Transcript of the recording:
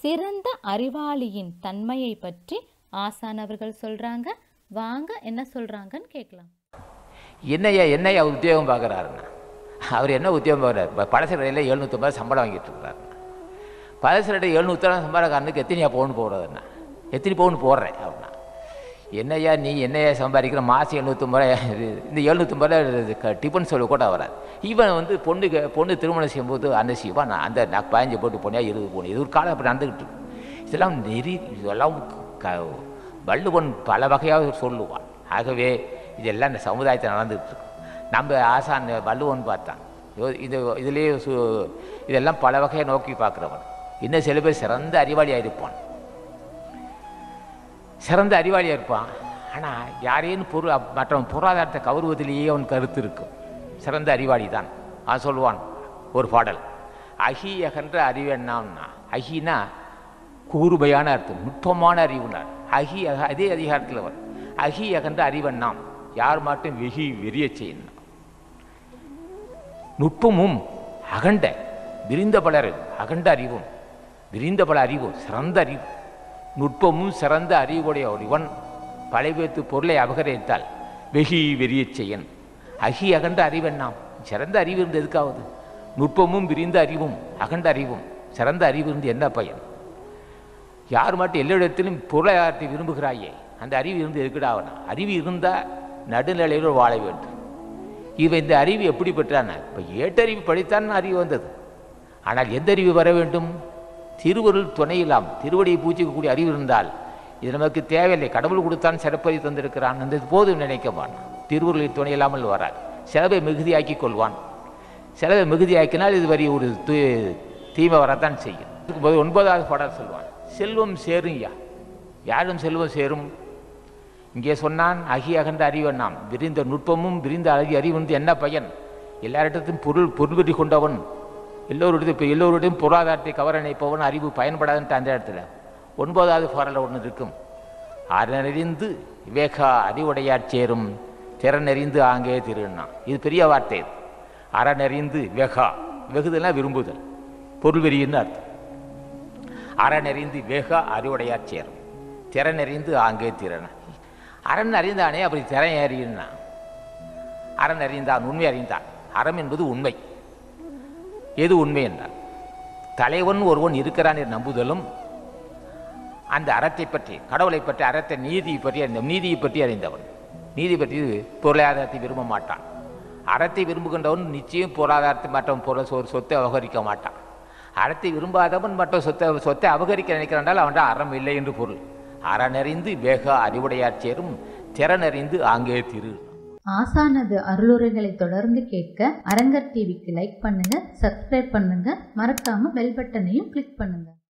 சிறந்த அறிவாளியின் தன்மையை பற்றி ஆசான் அவர்கள் சொல்றாங்க வாங்க என்ன சொல்றாங்கன்னு கேட்கலாம் என்னையா என்னையா உத்தியோகம் பார்க்குறாருண்ணா அவர் என்ன உத்தியோகம் பார்க்குறாரு இப்போ பழச கடையில் எழுநூற்றம்பது சம்பளம் வாங்கிட்டு இருக்கிறாருண்ணா பழச கடையில் எழுநூற்றம்பது சம்பளக்காரனுக்கு எத்தனையா பவுன் போடுறதுண்ணா எத்தனை பவுன் போடுறேன் அப்படின்னா என்னையா நீ என்னையா சம்பாதிக்கிற மாதம் எழுநூற்றம்பது ரூபாய் இது இந்த எழுநூற்றம்பது ரூபாய் டிஃபன் சொல்ல கூட வராது இவன் வந்து பொண்ணுக்கு பொண்ணு திருமணம் செய்யும்போது அந்த சிவா நான் அந்த நான் பதினஞ்சு போட்டு போனியா இருபது போனேன் இது ஒரு காலம் அப்படி நடந்துக்கிட்டு இருக்கு இதெல்லாம் நெறி இதெல்லாம் க வள்ளுவன் பல வகையாக சொல்லுவான் ஆகவே இதெல்லாம் இந்த சமுதாயத்தில் நடந்துகிட்டு இருக்கு நம்ம ஆசான் வள்ளுவன் பார்த்தான் யோ- இது இதுலேயே சு இதெல்லாம் பல வகையை நோக்கி பார்க்குறவன் இன்னும் சில பேர் சிறந்த அறிவாளியாக இருப்பான் சிறந்த அறிவாளியாக இருப்பான் ஆனால் யாரேனும் பொருள் அப்- மற்றவன் பொருளாதாரத்தை கவருவதிலேயே அவன் கருத்து இருக்கும் சிறந்த அறிவாளி தான் அவன் சொல்லுவான் ஒரு பாடல் அகி அகன்ற அறிவு என்னன்னா அகினா கூர்மையான அர்த்தம் நுட்பமான அறிவுனார் அகி அக அதே அதிகாரத்தில் வரும் அகி அகன்ற அறிவண்ணாம் யார் மட்டும் வெகி வெறிய செய்யணும் நுட்பமும் அகண்ட விரிந்த பலர் அகண்ட அறிவும் விரிந்த பல அறிவும் சிறந்த அறிவு நுட்பமும் சிறந்த அறிவுடைய ஒருவன் பழைவேத்து பொருளை அபகரித்தால் வெகி வெறியச் செய்யன் அகி அகண்ட அறிவெண்ணாம் சிறந்த அறிவு இருந்து எதுக்காவது நுட்பமும் விரிந்த அறிவும் அகண்ட அறிவும் சிறந்த அறிவு இருந்து என்ன பயன் யார் மட்டும் எல்லா இடத்திலும் பொருளாதாரத்தை விரும்புகிறாயே அந்த அறிவு இருந்து எதுக்குடாவனா அறிவு இருந்தால் நடுநிலையில் வாழ வேண்டும் இவன் இந்த அறிவு எப்படி பெற்றான இப்போ ஏட்டறிவு படித்தான் அறிவு வந்தது ஆனால் எந்த அறிவு வர வேண்டும் திருவருள் துணை இல்லாம் திருவடியை பூஜிக்கக்கூடிய அறிவு இருந்தால் இது நமக்கு தேவையில்லை கடவுள் கொடுத்தான் சிறப்பறி தந்திருக்கிறான் அந்த போதும் நினைக்க மாட்டான் திருவருளின் துணை இல்லாமல் வராது செலவை மிகுதியாக்கி கொள்வான் செலவை மிகுதியாக்கினால் இது வரி ஒரு தூ தீமை வரத்தான் செய்யும் இருக்கும்போது ஒன்பதாவது பாடல் சொல்வான் செல்வம் சேரும் யா யாரும் செல்வம் சேரும் இங்கே சொன்னான் அகி அகன்ற அறிவண்ணாம் விரிந்த நுட்பமும் விரிந்த அழகி அறிவு வந்து என்ன பயன் எல்லாரிடத்தையும் பொருள் பொருள்வெறி கொண்டவன் எல்லோருடைய இப்போ எல்லோருடையும் பொருளாதாரத்தை கவர நினைப்பவன் அறிவு பயன்படாதுன்ட்டு அந்த இடத்துல ஒன்பதாவது பாடல ஒன்று இருக்கும் அறனறிந்து விவேகா அறிவுடையார் சேரும் திறனறிந்து ஆங்கே திருண்ணா இது பெரிய வார்த்தை இது அறனறிந்து வெகா வெகுதல்னா விரும்புதல் பொருள் வெறின்னு அர்த்தம் அறனறிந்து வேகா அறிவுடையார் சேரும் திறனறிந்து ஆங்கே திறன அரண் அறிந்தானே அப்படி திறன் அறியினா அரண் அறிந்தான் உண்மை அறிந்தான் அறம் என்பது உண்மை எது உண்மை என்றால் தலைவன் ஒருவன் இருக்கிறான் என்று நம்புதலும் அந்த அறத்தை பற்றி கடவுளை பற்றி அறத்தை நீதியை பற்றி அறிந்த நீதியை பற்றி அறிந்தவன் நீதி பற்றி பொருளாதாரத்தை விரும்ப மாட்டான் அறத்தை விரும்புகின்றவன் நிச்சயம் பொருளாதாரத்தை மற்றவன் பொருள் சொ- சொத்தை அபகரிக்க மாட்டான் அறத்தை விரும்பாதவன் மற்ற சொத்தை சொத்தை அபகரிக்க நினைக்கிறான் அவன் அறம் இல்லை என்று பொருள் அறனறிந்து வேக அறிவுடையார் சேரும் திறனறிந்து ஆங்கே திரு ஆசானது அருளுரைகளை தொடர்ந்து கேட்க அரங்கர் டிவிக்கு லைக் பண்ணுங்க சப்ஸ்கிரைப் பண்ணுங்க மறக்காம பெல் பட்டனையும் கிளிக் பண்ணுங்க